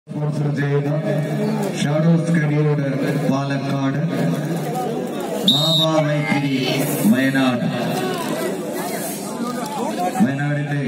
sponsor ചെയ്യുന്ന shadows Kariyode Palakkad Baba Vythiri Wayanad വയനാടിന്റെ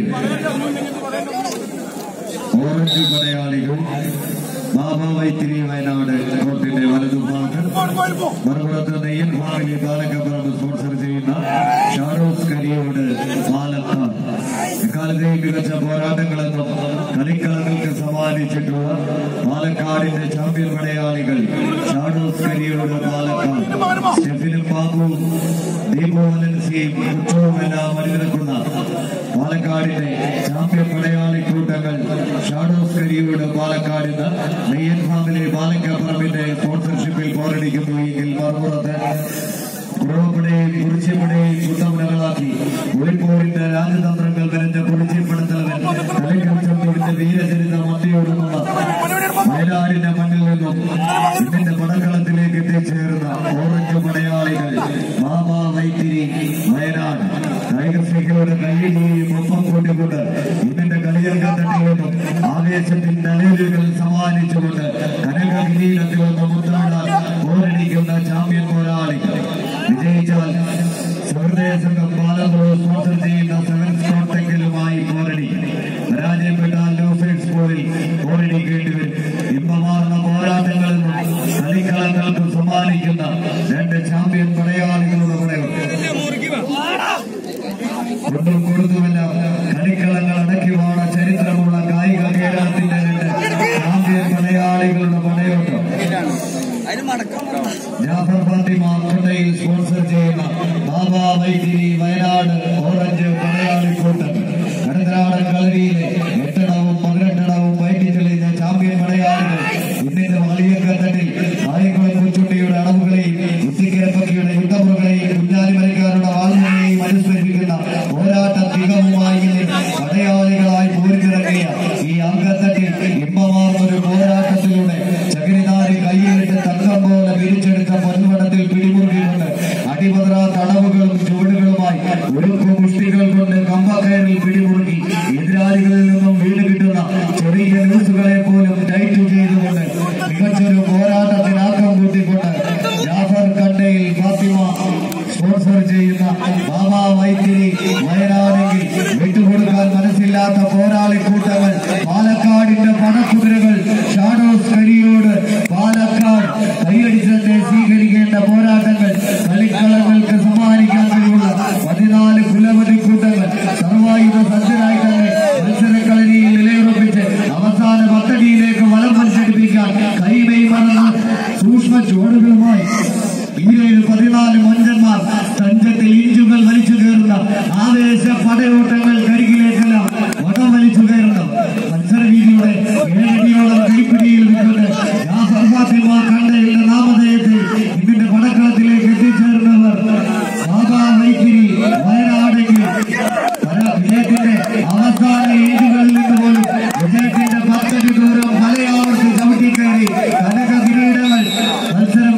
orange മലയാളികൾ ബാബ വൈത്തിരി വയനാട് കോർട്ടിന്റെ വലതുഭാഗം മറുപുറത്ത് നെയ്യൻ ഫാമിലി പാലക്കപ്പറമ്പ് സ്പോൺസർ ചെയ്യുന്ന ഷാഡോസ് കരിയോട് പാലക്കാട് ഇക്കാലത്തെ മികച്ച പോരാട്ടങ്ങളെന്നും കളിക്കളങ്ങൾക്ക് സമ്മാനിച്ചിട്ടുള്ള പാലക്കാടിന്റെ ചാമ്പ്യൻ പടയാളികൾ ഷാഡോസ് കരിയോട് പാലക്കാട് സ്റ്റെഫിനും ബാബുവും ദീപു വലൻസിയും കുറ്റവുമെല്ലാം അണിനിരക്കുന്ന പാലക്കാടിന്റെ ചാമ്പ്യൻ പടയാളി കൂട്ടങ്ങൾ ഷാഡോസ് കരിയോട് പാലക്കാടിന് നെയ്യൻ ഫാമിലി പാലക്കപ്പറമ്പിന്റെ സ്പോൺസർഷിപ്പിൽ പോരടിക്കുന്നു എങ്കിൽ മറുപുറത്ത് കുറവുപടയും കുറിച്ചിപ്പടയും കുത്തമുനകളാക്കി ഒളിപ്പോരിന്റെ രാജതന്ത്രങ്ങൾ നിറഞ്ഞ കുറിച്ചിപ്പെടുത്തലവൻ കളിക്കൽ ചന്തോടിന്റെ വീരചരിതം അന്തിയൊടുങ്ങുന്ന വയനാടിന്റെ മണ്ണിൽ നിന്നും ഇതിന്റെ പടക്കളത്തിലേക്ക് എത്തിച്ചേർന്ന ഓറഞ്ച് പടയാളികൾ മാമ വൈത്തിരി വയനാട് ടൈഗർ സ്നേഹികളുടെ കയ്യിലെയും ഒപ്പം കൊണ്ടുകൊണ്ട് ഇതിന്റെ കളിയങ്കത്തട്ടിൽ നിന്നും ആവേശത്തിന്റെ അലലുകൾ സമ്മാനിച്ചുകൊണ്ട് കനക കിരീടത്തിൽ നിന്ന് മുത്തമിടാൻ പോരടിക്കുന്ന ചാമ്പ്യൻ പോരാളികൾ വിജയിച്ചാൽ സുഹൃദയ സംഘം പാലപ്പുഴ സ്പോൺസർ ചെയ്യുന്ന സെവൻസ് കോട്ടക്കലുമായി പോരടിക്കും പരാജയപ്പെട്ടാൽ ലോഫേക്സ് പോളിൽ പോരടിക്കേണ്ടി വരും ഇമ്പമാർന്ന പോരാട്ടങ്ങളിൽ നിന്നും കളിക്കളങ്ങൾക്ക് സമ്മാനിക്കുന്ന രണ്ട് ചാമ്പ്യൻ പടയാളികളുടെ പടയുണ്ട് കൊണ്ടും കൊടുത്തുമല്ല കളിക്കളങ്ങൾ അടക്കി വാണ ചരിത്രമുള്ള കായിക കേരളത്തിന്റെ രണ്ട് ചാമ്പ്യൻ പടയാളികളുടെ പടയോട്ടം ജാഫർ ഫാത്തിമ കൊണ്ടയിൽ സ്പോൺസർ ചെയ്യുന്ന ബാബ വൈത്തിരി വയനാട് ഓറഞ്ച് പടയാളി കൂട്ടം കടത്തനാടൻ കളരിയിലെ എട്ടെണ്ണവും പതിനെട്ടെണ്ണവും വൈറ്റി തെളിഞ്ഞ ചാമ്പ്യൻ പടയാളികൾ ഇന്നിന്റെ വലിയക്കത്തട്ടിൽ കായംകുളം കൊച്ചുണ്ടിയുടെ അടവുകളെയും ഉത്തിക്കരപ്പക്കിയുടെ യുദ്ധമുറകളെയും കുഞ്ഞാലിമരക്കാരുടെ വാൾമുനെയും അനുസ്മരിപ്പിക്കുന്ന പോരാട്ട തികവുമായി ഇന്ന് പടയാളികളായി പോരിനിറങ്ങിയ ഈ അംഗത്തട്ടിൽ ഇമ്പമാർന്നൊരു പോരാട്ടത്തിലൂടെ ചകിരിനാരി കൈയിലിട്ട് തങ്കം പോലെ വിരിച്ചെടുത്ത പൊൻവടത്തിൽ പിടിമുറുകിക്കൊണ്ട് അടിപതറ തടവുകളും ചുവടുകളുമായി ഉരുക്കു മുഷ്ടികൾ കൊണ്ട് കമ്പക്കയറിൽ പിടിമുറുക്കി എതിരാളികളിൽ നിന്നും വീട് കിട്ടുന്ന ചെറിയ ന്യൂസുകളെ പോലും ടൈറ്റ് ചെയ്തുകൊണ്ട് മികച്ചൊരു പോരാട്ടത്തിന് ആക്കം കൂട്ടിക്കൊണ്ട് ജാഫർ കണ്ടയിൽ ഫാത്തിമ സ്പോൺസർ ചെയ്യുന്ന ബാബ വൈത്തിരി വയനാടെങ്കിൽ വിട്ടുകൊടുക്കാൻ മനസ്സില്ലാത്ത പോരാളി കൂട്ടങ്ങൾ പാലക്കാടിന്റെ പടക്കുതിരകൾ ഷാഡോസ് കരി